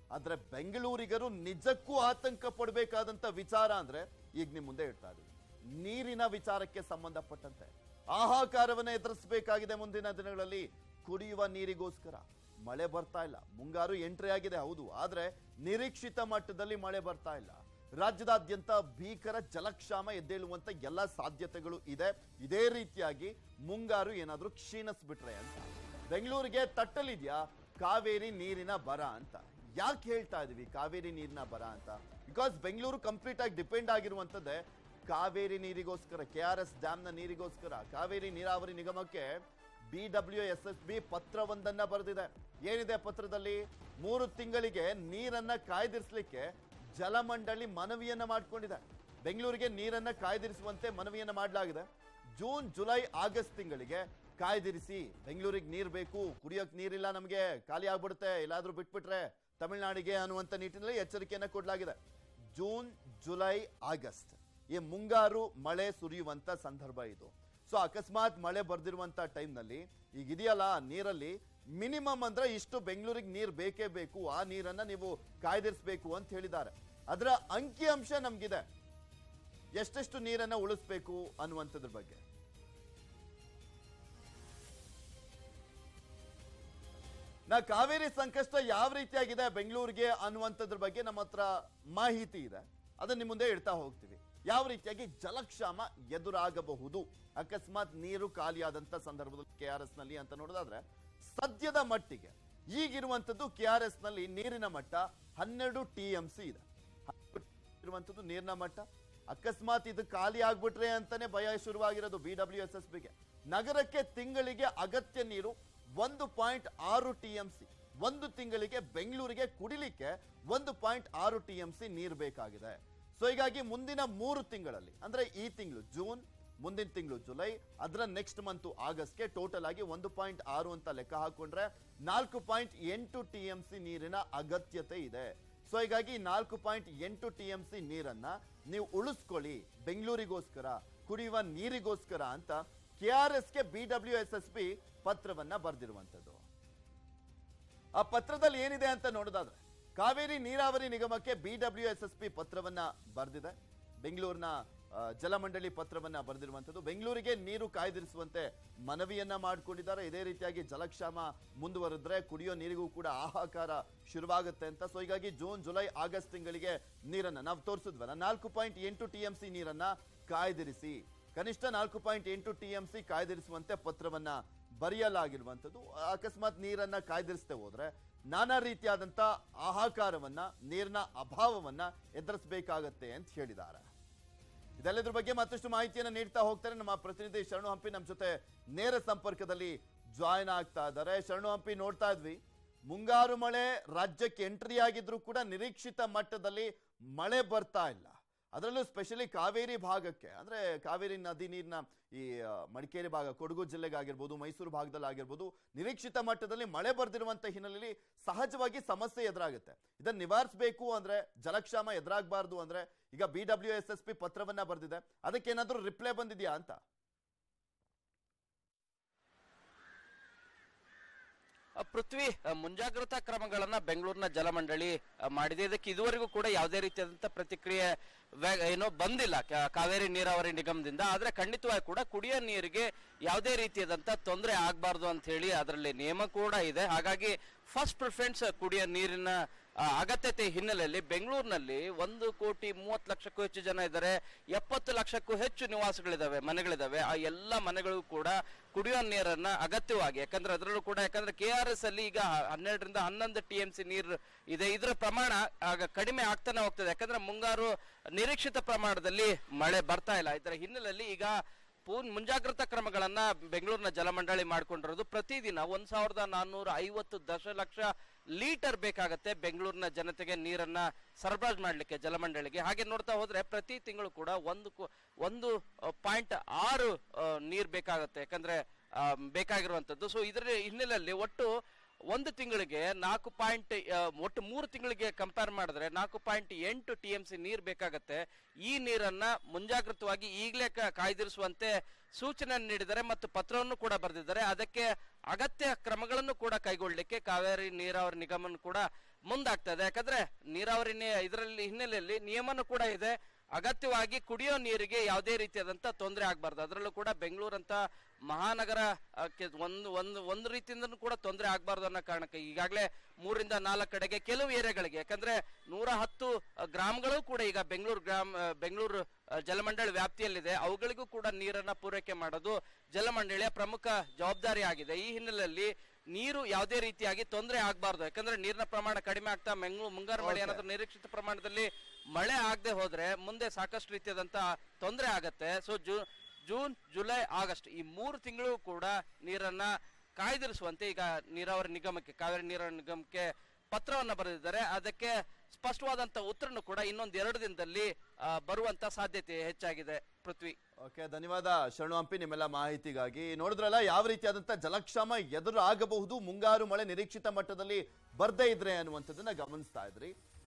ಆದ್ರೆ ಬೆಂಗಳೂರಿಗರು ನಿಜಕ್ಕೂ ಆತಂಕ ಪಡಬೇಕಾದಂತ ವಿಚಾರ ಅಂದ್ರೆ ಈಗ ನಿಮ್ ಮುಂದೆ ಇಡ್ತಾ ಇದೀವಿ ನೀರಿನ ವಿಚಾರಕ್ಕೆ ಸಂಬಂಧಪಟ್ಟಂತೆ ಆಹಾಕಾರವನ್ನ ಎದುರಿಸಬೇಕಾಗಿದೆ ಮುಂದಿನ ದಿನಗಳಲ್ಲಿ ಕುಡಿಯುವ ನೀರಿಗೋಸ್ಕರ ಮಳೆ ಬರ್ತಾ ಇಲ್ಲ ಮುಂಗಾರು ಎಂಟ್ರಿ ಆಗಿದೆ ಹೌದು ಆದ್ರೆ ನಿರೀಕ್ಷಿತ ಮಟ್ಟದಲ್ಲಿ ಮಳೆ ಬರ್ತಾ ಇಲ್ಲ ರಾಜ್ಯದಾದ್ಯಂತ ಭೀಕರ ಜಲಕ್ಷಾಮ ಎದ್ದೇಳುವಂತ ಎಲ್ಲ ಸಾಧ್ಯತೆಗಳು ಇದೆ ಇದೇ ರೀತಿಯಾಗಿ ಮುಂಗಾರು ಏನಾದ್ರೂ ಕ್ಷೀಣಿಸ್ಬಿಟ್ರೆ ಅಂತ ಬೆಂಗಳೂರಿಗೆ ತಟ್ಟಲಿದ್ಯಾ ಕಾವೇರಿ ನೀರಿನ ಬರ ಅಂತ ಯಾಕೆ ಹೇಳ್ತಾ ಇದೀವಿ ಕಾವೇರಿ ನೀರಿನ ಬರ ಅಂತ ಬಿಕಾಸ್ ಬೆಂಗಳೂರು ಕಂಪ್ಲೀಟ್ ಆಗಿ ಡಿಪೆಂಡ್ ಆಗಿರುವಂತದ್ದೇ ಕಾವೇರಿ ನೀರಿಗೋಸ್ಕರ ಕೆ ಆರ್ ಎಸ್ ಡ್ಯಾಮ್ನ ನೀರಿಗೋಸ್ಕರ ಕಾವೇರಿ ನೀರಾವರಿ ನಿಗಮಕ್ಕೆ B W S S B ಪತ್ರವೊಂದನ್ನ ಬರೆದಿದೆ ಏನಿದೆ ಪತ್ರದಲ್ಲಿ ಮೂರು ತಿಂಗಳಿಗೆ ನೀರನ್ನ ಕಾಯ್ದಿರಿಸಲಿಕ್ಕೆ ಜಲಮಂಡಳಿ ಮನವಿಯನ್ನ ಮಾಡಿಕೊಂಡಿದೆ ಬೆಂಗಳೂರಿಗೆ ನೀರನ್ನ ಕಾಯ್ದಿರಿಸುವಂತೆ ಮನವಿಯನ್ನ ಮಾಡಲಾಗಿದೆ ಜೂನ್ ಜುಲೈ ಆಗಸ್ಟ್ ತಿಂಗಳಿಗೆ ಕಾಯ್ದಿರಿಸಿ ಬೆಂಗಳೂರಿಗೆ ನೀರು ಬೇಕು ಕುಡಿಯೋಕ್ ನೀರಿಲ್ಲ ನಮಗೆ ಖಾಲಿ ಆಗ್ಬಿಡುತ್ತೆ ಎಲ್ಲಾದ್ರೂ ಬಿಟ್ಬಿಟ್ರೆ ತಮಿಳುನಾಡಿಗೆ ಅನ್ನುವಂತ ನಿಟ್ಟಿನಲ್ಲಿ ಎಚ್ಚರಿಕೆಯನ್ನ ಕೊಡಲಾಗಿದೆ ಜೂನ್ ಜುಲೈ ಆಗಸ್ಟ್ ಈ ಮುಂಗಾರು ಮಳೆ ಸುರಿಯುವಂತ ಸಂದರ್ಭ ಇದು ಸೊ ಅಕಸ್ಮಾತ್ ಮಳೆ ಬರ್ದಿರುವಂತ ಟೈಮ್ನಲ್ಲಿ ಈಗ ಇದೆಯಲ್ಲ ನೀರಲ್ಲಿ ಮಿನಿಮಮ್ ಅಂದ್ರೆ ಇಷ್ಟು ಬೆಂಗಳೂರಿಗೆ ನೀರು ಬೇಕೇ ಬೇಕು ಆ ನೀರನ್ನ ನೀವು ಕಾಯ್ದಿರಿಸಬೇಕು ಅಂತ ಹೇಳಿದ್ದಾರೆ ಅದರ ಅಂಕಿ ಅಂಶ ನಮ್ಗಿದೆ ಎಷ್ಟೆಷ್ಟು ನೀರನ್ನ ಉಳಿಸ್ಬೇಕು ಅನ್ನುವಂಥದ್ರ ಬಗ್ಗೆ ನಾ ಕಾವೇರಿ ಸಂಕಷ್ಟ ಯಾವ ರೀತಿಯಾಗಿದೆ ಬೆಂಗಳೂರಿಗೆ ಅನ್ನುವಂಥದ್ರ ಬಗ್ಗೆ ನಮ್ಮ ಹತ್ರ ಮಾಹಿತಿ ಇದೆ ಅದನ್ನ ನಿಮ್ಮ ಮುಂದೆ ಇಡ್ತಾ ಹೋಗ್ತೀವಿ ಯಾವ ರೀತಿಯಾಗಿ ಜಲಕ್ಷಾಮ ಎದುರಾಗಬಹುದು ಅಕಸ್ಮಾತ್ ನೀರು ಖಾಲಿಯಾದಂತ ಸಂದರ್ಭದಲ್ಲಿ ಕೆ ಆರ್ ಎಸ್ ನಲ್ಲಿ ಅಂತ ನೋಡೋದಾದ್ರೆ ಸದ್ಯದ ಮಟ್ಟಿಗೆ ಈಗಿರುವಂತದ್ದು ಕೆ ಆರ್ ಎಸ್ ನಲ್ಲಿ ನೀರಿನ ಮಟ್ಟ ಹನ್ನೆರಡು ಟಿ ಎಂ ಸಿ ಇದೆ ಇರುವಂತದ್ದು ನೀರಿನ ಮಟ್ಟ ಅಕಸ್ಮಾತ್ ಇದು ಖಾಲಿ ಆಗ್ಬಿಟ್ರೆ ಅಂತಾನೆ ಭಯ ಶುರುವಾಗಿರೋದು ಬಿ ಡಬ್ಲ್ಯೂ ಎಸ್ ಎಸ್ ಬಿಗೆ ನಗರಕ್ಕೆ ತಿಂಗಳಿಗೆ ಅಗತ್ಯ ನೀರು ಒಂದು ಪಾಯಿಂಟ್ ಆರು ಟಿ ಎಂ ಸಿ ಒಂದು ತಿಂಗಳಿಗೆ ಬೆಂಗಳೂರಿಗೆ ಕುಡಿಲಿಕ್ಕೆ ಒಂದು ಪಾಯಿಂಟ್ ಆರು ಟಿ ಎಂ ಸಿ ನೀರು ಬೇಕಾಗಿದೆ ಸೊ ಹೀಗಾಗಿ ಮುಂದಿನ ಮೂರು ತಿಂಗಳಲ್ಲಿ ಅಂದ್ರೆ ಈ ತಿಂಗಳು ಜೂನ್ ಮುಂದಿನ ತಿಂಗಳು ಜುಲೈ ಅದರ ನೆಕ್ಸ್ಟ್ ಮಂತ್ ಆಗಸ್ಟ್ಗೆ ಟೋಟಲ್ ಆಗಿ ಒಂದು ಪಾಯಿಂಟ್ ಆರು ಅಂತ ಲೆಕ್ಕ ಹಾಕೊಂಡ್ರೆ ನಾಲ್ಕು ಪಾಯಿಂಟ್ ಎಂಟು ಟಿ ಎಂ ಸಿ ನೀರಿನ ಅಗತ್ಯತೆ ಇದೆ ಸೊ ಹೀಗಾಗಿ ನಾಲ್ಕು ಪಾಯಿಂಟ್ ಎಂಟು ಟಿ ಎಂ ಸಿ ನೀರನ್ನ ನೀವು ಉಳಿಸ್ಕೊಳ್ಳಿ ಬೆಂಗಳೂರಿಗೋಸ್ಕರ ಕುಡಿಯುವ ನೀರಿಗೋಸ್ಕರ ಅಂತ ಕೆ ಆರ್ ಎಸ್ಗೆ B W S S P ಪತ್ರವನ್ನ ಬರೆದಿರುವಂತದ್ದು ಆ ಪತ್ರದಲ್ಲಿ ಏನಿದೆ ಅಂತ ನೋಡೋದಾದ್ರೆ ಕಾವೇರಿ ನೀರಾವರಿ ನಿಗಮಕ್ಕೆ B W S S P ಪತ್ರವನ್ನ ಬರೆದಿದೆ ಬೆಂಗಳೂರಿನ ಆ, ಜಲಮಂಡಳಿ ಪತ್ರವನ್ನ ಬರೆದಿರುವಂತದ್ದು ಬೆಂಗಳೂರಿಗೆ ನೀರು ಕಾಯ್ದಿರಿಸುವಂತೆ ಮನವಿಯನ್ನ ಮಾಡಿಕೊಂಡಿದ್ದಾರೆ ಇದೇ ರೀತಿಯಾಗಿ ಜಲಕ್ಷಾಮ ಮುಂದುವರೆದ್ರೆ ಕುಡಿಯೋ ನೀರಿಗೂ ಕೂಡ ಹಾಹಾಕಾರ ಶುರುವಾಗುತ್ತೆ ಅಂತ ಸೊ ಹೀಗಾಗಿ ಜೂನ್ ಜುಲೈ ಆಗಸ್ಟ್ ತಿಂಗಳಿಗೆ ನೀರನ್ನ ನಾವು ತೋರಿಸಿದ್ವಲ್ಲ ನಾಲ್ಕು ಪಾಯಿಂಟ್ ಎಂಟು ಟಿ ಎಂ ಸಿ ನೀರನ್ನ ಕಾಯ್ದಿರಿಸಿ ಕನಿಷ್ಠ ನಾಲ್ಕು ಪಾಯಿಂಟ್ ಎಂಟು ಟಿ ಎಂ ಸಿ ಕಾಯ್ದಿರಿಸುವಂತೆ ಪತ್ರವನ್ನ ಬರೆಯಲಾಗಿರುವಂಥದ್ದು ಅಕಸ್ಮಾತ್ ನೀರನ್ನ ಕಾಯ್ದಿರಿಸದೆ ಹೋದ್ರೆ ನಾನಾ ರೀತಿಯಾದಂತ ಆಹಾಕಾರವನ್ನ ನೀರಿನ ಅಭಾವವನ್ನ ಎದುರಿಸಬೇಕಾಗತ್ತೆ ಅಂತ ಹೇಳಿದ್ದಾರೆ ಇದೆಲ್ಲದ್ರ ಬಗ್ಗೆ ಮತ್ತಷ್ಟು ಮಾಹಿತಿಯನ್ನು ನೀಡ್ತಾ ಹೋಗ್ತಾರೆ ನಮ್ಮ ಪ್ರತಿನಿಧಿ ಶರಣು ಹಂಪಿ ನಮ್ಮ ಜೊತೆ ನೇರ ಸಂಪರ್ಕದಲ್ಲಿ ಜಾಯ್ನ್ ಆಗ್ತಾ ಇದ್ದಾರೆ ಶರಣು ಹಂಪಿ ನೋಡ್ತಾ ಇದ್ವಿ ಮುಂಗಾರು ಮಳೆ ರಾಜ್ಯಕ್ಕೆ ಎಂಟ್ರಿ ಆಗಿದ್ರು ಕೂಡ ನಿರೀಕ್ಷಿತ ಮಟ್ಟದಲ್ಲಿ ಮಳೆ ಬರ್ತಾ ಇಲ್ಲ ಅದರಲ್ಲೂ ಸ್ಪೆಷಲಿ ಕಾವೇರಿ ಭಾಗಕ್ಕೆ ಅಂದ್ರೆ ಕಾವೇರಿ ನದಿ ನೀರಿನ ಈ ಆ, ಮಡಿಕೇರಿ ಭಾಗ ಕೊಡಗು ಜಿಲ್ಲೆಗೆ ಆಗಿರ್ಬೋದು ಮೈಸೂರು ಭಾಗದಲ್ಲಿ ಆಗಿರ್ಬೋದು ನಿರೀಕ್ಷಿತ ಮಟ್ಟದಲ್ಲಿ ಮಳೆ ಬರ್ದಿರುವಂತ ಹಿನ್ನೆಲೆಯಲ್ಲಿ ಸಹಜವಾಗಿ ಸಮಸ್ಯೆ ಎದುರಾಗುತ್ತೆ ಇದನ್ನ ನಿವಾರಿಸಬೇಕು ಅಂದ್ರೆ ಜಲಕ್ಷಾಮ ಎದುರಾಗಬಾರ್ದು ಅಂದ್ರೆ ಈಗ B W S S P ಪತ್ರವನ್ನ ಬರೆದಿದೆ ಅದಕ್ಕೇನಾದ್ರೂ ರಿಪ್ಲೈ ಬಂದಿದ್ಯಾ ಅಂತ ಆ, ಪೃಥ್ವಿ ಆ, ಮುಂಜಾಗ್ರತಾ ಕ್ರಮಗಳನ್ನ ಬೆಂಗಳೂರಿನ ಜಲಮಂಡಳಿ ಆ, ಮಾಡಿದೆ ಇದಕ್ಕೆ ಇದುವರೆಗೂ ಕೂಡ ಯಾವುದೇ ರೀತಿಯಾದಂತ ಪ್ರತಿಕ್ರಿಯೆ ವ್ಯ- ಏನೋ ಬಂದಿಲ್ಲ ಕಾ- ಕಾವೇರಿ ನೀರಾವರಿ ನಿಗಮದಿಂದ ಆದ್ರೆ ಖಂಡಿತವಾಗಿ ಕೂಡ ಕುಡಿಯೋ ನೀರಿಗೆ ಯಾವುದೇ ರೀತಿಯಾದಂತ ತೊಂದರೆ ಆಗಬಾರ್ದು ಅಂತ ಹೇಳಿ ಅದರಲ್ಲಿ ನಿಯಮ ಕೂಡ ಇದೆ ಹಾಗಾಗಿ ಫಸ್ಟ್ ಪ್ರಿಫರೆನ್ಸ್ ಕುಡಿಯೋ ನೀರಿನ ಆ, ಅಗತ್ಯತೆ ಹಿನ್ನೆಲೆಯಲ್ಲಿ ಬೆಂಗಳೂರಿನಲ್ಲಿ ಒಂದು ಕೋಟಿ ಮೂವತ್ತು ಲಕ್ಷಕ್ಕೂ ಹೆಚ್ಚು ಜನ ಇದ್ದಾರೆ ಎಪ್ಪತ್ತು ಲಕ್ಷಕ್ಕೂ ಹೆಚ್ಚು ನಿವಾಸಗಳಿದಾವೆ ಮನೆಗಳಿದಾವೆ ಆ ಎಲ್ಲ ಮನೆಗಳಿಗೂ ಕೂಡ ಕುಡಿಯೋ ನೀರನ್ನ ಅಗತ್ಯವಾಗಿ ಯಾಕಂದ್ರೆ ಅದರಲ್ಲೂ ಕೂಡ ಯಾಕಂದ್ರೆ ಕೆ ಆರ್ ಎಸ್ ಅಲ್ಲಿ ಈಗ ಹನ್ನೆರಡರಿಂದ ಹನ್ನೊಂದು ಟಿ ಎಂ ಸಿ ನೀರು ಇದೆ ಇದರ ಪ್ರಮಾಣ ಆಗ ಕಡಿಮೆ ಆಗ್ತಾನೆ ಹೋಗ್ತದೆ ಯಾಕಂದ್ರೆ ಮುಂಗಾರು ನಿರೀಕ್ಷಿತ ಪ್ರಮಾಣದಲ್ಲಿ ಮಳೆ ಬರ್ತಾ ಇಲ್ಲ ಇದರ ಹಿನ್ನೆಲೆಯಲ್ಲಿ ಈಗ ಪೂನ್ ಮುಂಜಾಗ್ರತಾ ಕ್ರಮಗಳನ್ನ ಬೆಂಗಳೂರಿನ ಜಲಮಂಡಳಿ ಮಾಡ್ಕೊಂಡಿರೋದು ಪ್ರತಿದಿನ ಒಂದ್ ಸಾವಿರದ ನಾನ್ನೂರ ಐವತ್ತು ದಶಲಕ್ಷ ಲೀಟರ್ ಬೇಕಾಗತ್ತೆ ಬೆಂಗಳೂರಿನ ಜನತೆಗೆ ನೀರನ್ನ ಸರಬರಾಜು ಮಾಡ್ಲಿಕ್ಕೆ ಜಲಮಂಡಳಿಗೆ ಹಾಗೆ ನೋಡ್ತಾ ಹೋದ್ರೆ ಪ್ರತಿ ತಿಂಗಳು ಕೂಡ ಒಂದು ಕು- ಒಂದು ಪಾಯಿಂಟ್ ಆರು ಆ, ನೀರ್ ಬೇಕಾಗತ್ತೆ ಯಾಕಂದ್ರೆ ಆ, ಬೇಕಾಗಿರುವಂತದ್ದು ಸೊ ಇದರ ಹಿನ್ನೆಲೆಯಲ್ಲಿ ಒಟ್ಟು ಒಂದು ತಿಂಗಳಿಗೆ ನಾಲ್ಕು ಪಾಯಿಂಟ್ ಒಟ್ಟು ಮೂರು ತಿಂಗಳಿಗೆ ಕಂಪೇರ್ ಮಾಡಿದ್ರೆ ನಾಲ್ಕು ಪಾಯಿಂಟ್ ಎಂಟು ಟಿ ಎಂ ಸಿ ನೀರು ಬೇಕಾಗತ್ತೆ ಈ ನೀರನ್ನ ಮುಂಜಾಗ್ರತವಾಗಿ ಈಗಲೇ ಕಾಯ್ದಿರಿಸುವಂತೆ ಸೂಚನೆ ನೀಡಿದ್ದಾರೆ ಮತ್ತು ಪತ್ರವನ್ನು ಕೂಡ ಬರೆದಿದ್ದಾರೆ ಅದಕ್ಕೆ ಅಗತ್ಯ ಕ್ರಮಗಳನ್ನು ಕೂಡ ಕೈಗೊಳ್ಳಲಿಕ್ಕೆ ಕಾವೇರಿ ನೀರಾವರಿ ನಿಗಮನ ಕೂಡ ಮುಂದಾಗ್ತಾ ಇದೆ ಯಾಕಂದ್ರೆ ನೀರಾವರಿ ಇದರಲ್ಲಿ ಹಿನ್ನೆಲೆಯಲ್ಲಿ ನಿಯಮನೂ ಕೂಡ ಇದೆ ಅಗತ್ಯವಾಗಿ ಕುಡಿಯೋ ನೀರಿಗೆ ಯಾವುದೇ ರೀತಿಯಾದಂತ ತೊಂದರೆ ಆಗಬಾರ್ದು ಅದರಲ್ಲೂ ಕೂಡ ಬೆಂಗಳೂರಂತ ಮಹಾನಗರ ಆ, ಕೆ- ಒಂದು ಒಂದು ಒಂದು ರೀತಿಯಿಂದನೂ ಕೂಡ ತೊಂದರೆ ಆಗಬಾರ್ದು ಅನ್ನೋ ಕಾರಣಕ್ಕೆ ಈಗಾಗಲೇ ಮೂರಿಂದ ನಾಲ್ಕು ಕಡೆಗೆ ಕೆಲವು ಏರಿಯಾಗಳಿಗೆ ಯಾಕಂದ್ರೆ ನೂರ ಹತ್ತು ಆ, ಗ್ರಾಮಗಳು ಕೂಡ ಈಗ ಬೆಂಗಳೂರು ಗ್ರಾಮ ಆ, ಬೆಂಗಳೂರು ಆ, ಜಲಮಂಡಳಿ ವ್ಯಾಪ್ತಿಯಲ್ಲಿದೆ ಅವುಗಳಿಗೂ ಕೂಡ ನೀರನ್ನ ಪೂರೈಕೆ ಮಾಡೋದು ಜಲಮಂಡಳಿಯ ಪ್ರಮುಖ ಜವಾಬ್ದಾರಿ ಆಗಿದೆ ಈ ಹಿನ್ನೆಲೆಯಲ್ಲಿ ನೀರು ಯಾವುದೇ ರೀತಿಯಾಗಿ ತೊಂದರೆ ಆಗಬಾರ್ದು ಯಾಕಂದ್ರೆ ನೀರಿನ ಪ್ರಮಾಣ ಕಡಿಮೆ ಆಗ್ತಾ ಮೆಂಗ್ಳೂರು ಮುಂಗಾರು ಮಳೆ Okay. ಏನಾದ್ರೂ ನಿರೀಕ್ಷಿತ ಪ್ರಮಾಣದಲ್ಲಿ ಮಳೆ ಆಗದೆ ಹೋದ್ರೆ ಮುಂದೆ ಸಾಕಷ್ಟು ರೀತಿಯಾದಂತ ತೊಂದರೆ ಆಗತ್ತೆ so June June July August ಈ ಮೂರು ತಿಂಗಳು ಕೂಡ ನೀರನ್ನ ಕಾಯ್ದಿರಿಸುವಂತೆ ಈಗ ನೀರಾವರಿ ನಿಗಮಕ್ಕೆ ಕಾವೇರಿ ನೀರಾವರಿ ನಿಗಮಕ್ಕೆ ಪತ್ರವನ್ನ ಬರೆದಿದ್ದಾರೆ ಅದಕ್ಕೆ ಸ್ಪಷ್ಟವಾದಂತ ಉತ್ತರನು ಕೂಡ ಇನ್ನೊಂದ್ ಎರಡು ದಿನದಲ್ಲಿ ಆ, ಬರುವಂತ ಸಾಧ್ಯತೆ ಹೆಚ್ಚಾಗಿದೆ ಪೃಥ್ವಿ ಓಕೆ ಧನ್ಯವಾದ ಶರಣು ಹಂಪಿ ನಿಮ್ಮೆಲ್ಲ ಮಾಹಿತಿಗಾಗಿ ನೋಡಿದ್ರಲ್ಲ ಯಾವ ರೀತಿಯಾದಂತ ಜಲಕ್ಷಾಮ ಎದುರು ಆಗಬಹುದು ಮುಂಗಾರು ಮಳೆ ನಿರೀಕ್ಷಿತ ಮಟ್ಟದಲ್ಲಿ ಬರ್ದೇ ಇದ್ರೆ ಅನ್ನುವಂಥದ್ದನ್ನ ಗಮನಿಸ್ತಾ ಇದ್ರಿ